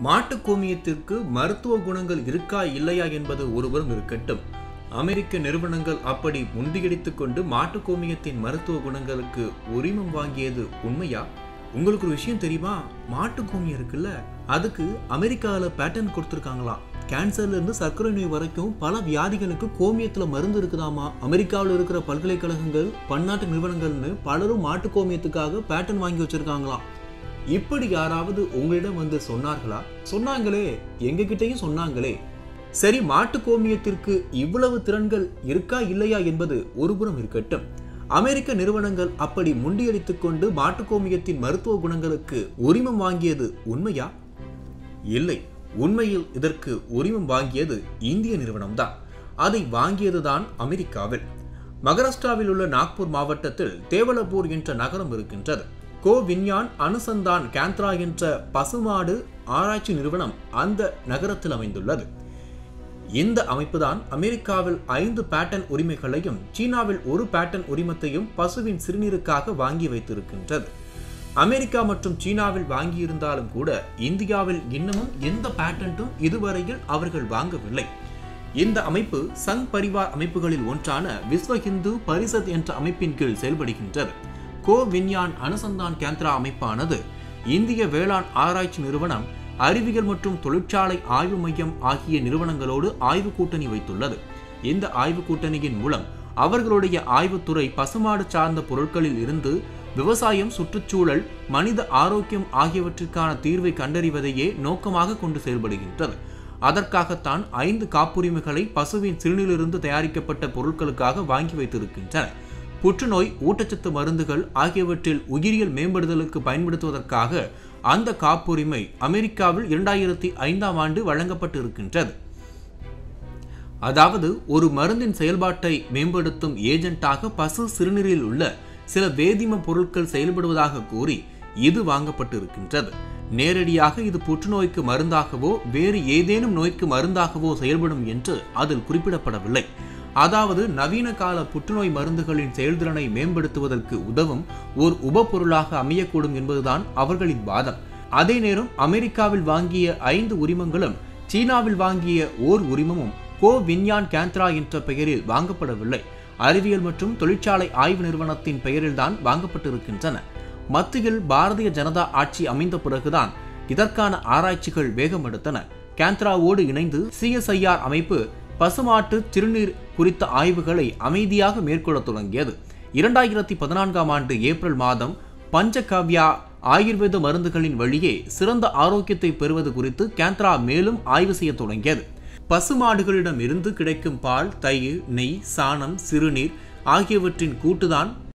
மாட்டு கோமியத்திற்கு மருத்துவ குணங்கள் இருக்கா இல்லையா என்பது ஒருபுறம் இருக்கட்டும் அமெரிக்க நிறுவனங்கள் அப்படி முண்டியடித்துக் கொண்டு மாட்டு கோமியத்தின் மருத்துவ குணங்களுக்கு உரிமம் வாங்கியது உண்மையா உங்களுக்கு ஒரு விஷயம் தெரியுமா மாட்டு கோமியம் இருக்குல்ல அதுக்கு அமெரிக்காவில் பேட்டன் கொடுத்துருக்காங்களாம் கேன்சர்ல இருந்து சர்க்கரை நோய் வரைக்கும் பல வியாதிகளுக்கு கோமியத்துல மருந்து இருக்குதாமா அமெரிக்காவில் இருக்கிற பல்கலைக்கழகங்கள் பன்னாட்டு நிறுவனங்கள்னு பலரும் மாட்டு கோமியத்துக்காக பேட்டன் வாங்கி வச்சிருக்காங்களாம் இப்படி யாராவது உங்களிடம் வந்து சொன்னார்களா சொன்னாங்களே எங்க கிட்டயும் சொன்னாங்களே சரி மாட்டு கோமியத்திற்கு இவ்வளவு திறன்கள் இருக்கா இல்லையா என்பது ஒருபுறம் இருக்கட்டும் அமெரிக்க நிறுவனங்கள் அப்படி முண்டியடித்துக் கொண்டு மாட்டு கோமியத்தின் மருத்துவ குணங்களுக்கு உரிமம் வாங்கியது உண்மையா இல்லை உண்மையில் இதற்கு உரிமம் வாங்கியது இந்திய நிறுவனம்தான் அதை வாங்கியதுதான் அமெரிக்காவில் மகாராஷ்டிராவில் உள்ள நாக்பூர் மாவட்டத்தில் தேவலபூர் என்ற நகரம் இருக்கின்றது கோ விஞ்ஞான் அனுசந்தான் கேந்த்ரா என்ற பசுமாடு ஆராய்ச்சி நிறுவனம் அந்த நகரத்தில் அமைந்துள்ளது இந்த அமைப்புதான் அமெரிக்காவில் ஐந்து பேட்டன் உரிமைகளையும் சீனாவில் ஒரு பேட்டன் உரிமத்தையும் பசுவின் சிறுநீருக்காக வாங்கி வைத்திருக்கின்றது அமெரிக்கா மற்றும் சீனாவில் வாங்கியிருந்தாலும் கூட இந்தியாவில் இன்னமும் எந்த பேட்டன்ட்டும் இதுவரையில் அவர்கள் வாங்கவில்லை இந்த அமைப்பு சங் பரிவார் அமைப்புகளில் ஒன்றான விஸ்வ ஹிந்து பரிசத் என்ற அமைப்பின் கீழ் செயல்படுகின்றது கோ விஞ்ஞான் அனுசந்தான் கேந்திரா அமைப்பானது இந்திய வேளாண் ஆராய்ச்சி நிறுவனம் அறிவியல் மற்றும் தொழிற்சாலை ஆய்வு மையம் ஆகிய நிறுவனங்களோடு ஆய்வு கூட்டணி வைத்துள்ளது இந்த ஆய்வு கூட்டணியின் மூலம் அவர்களுடைய ஆய்வுத்துறை பசுமாடு சார்ந்த பொருட்களில் இருந்து விவசாயம் சுற்றுச்சூழல் மனித ஆரோக்கியம் ஆகியவற்றிற்கான தீர்வை கண்டறிவதையே நோக்கமாக கொண்டு செயல்படுகின்றது அதற்காகத்தான் ஐந்து காப்புரிமைகளை பசுவின் சிறுநீரிலிருந்து தயாரிக்கப்பட்ட பொருட்களுக்காக வாங்கி வைத்திருக்கின்றன புற்றுநோய் ஊட்டச்சத்து மருந்துகள் ஆகியவற்றில் உயிரியல் மேம்படுதலுக்கு பயன்படுத்துவதற்காக அந்த காப்புரிமை அமெரிக்காவில் இரண்டாயிரத்தி ஐந்தாம் ஆண்டு வழங்கப்பட்டு இருக்கின்றது அதாவது ஒரு மருந்தின் செயல்பாட்டை மேம்படுத்தும் ஏஜென்ட்டாக பசு சிறுநீரில் உள்ள சில வேதிம பொருட்கள் செயல்படுவதாக கூறி இது வாங்கப்பட்டு இருக்கின்றது நேரடியாக இது புற்றுநோய்க்கு மருந்தாகவோ வேறு ஏதேனும் நோய்க்கு மருந்தாகவோ செயல்படும் என்று அதில் குறிப்பிடப்படவில்லை அதாவது நவீன கால புற்றுநோய் மருந்துகளின் செயல்திறனை மேம்படுத்துவதற்கு உதவும் ஓர் உபப்பொருளாக அமையக்கூடும் என்பதுதான் அவர்களின் வாதம் அதே நேரம் அமெரிக்காவில் வாங்கிய ஐந்து உரிமங்களும் சீனாவில் வாங்கிய ஓர் உரிமமும் கோ விஞ்ஞான் கேந்த்ரா என்ற பெயரில் வாங்கப்படவில்லை அறிவியல் மற்றும் தொழிற்சாலை ஆய்வு நிறுவனத்தின் பெயரில்தான் வாங்கப்பட்டிருக்கின்றன மத்தியில் பாரதிய ஜனதா ஆட்சி அமைந்த பிறகுதான் இதற்கான ஆராய்ச்சிகள் வேகம் எடுத்தன கேந்த்ராவோடு இணைந்து சிஎஸ்ஐஆர் அமைப்பு பசுமாட்டு திருநீர் குறித்த ஆய்வுகளை அமைதியாக மேற்கொள்ள தொடங்கியது இரண்டாயிரத்தி பதினான்காம் ஆண்டு ஏப்ரல் மாதம் பஞ்சகவ்யா ஆயுர்வேத மருந்துகளின் வழியே சிறந்த ஆரோக்கியத்தை பெறுவது குறித்து கேந்த்ரா மேலும் ஆய்வு செய்ய தொடங்கியது பசுமாடுகளிடம் இருந்து கிடைக்கும் பால் தயிர் நெய் சாணம் சிறுநீர் ஆகியவற்றின் கூட்டுதான்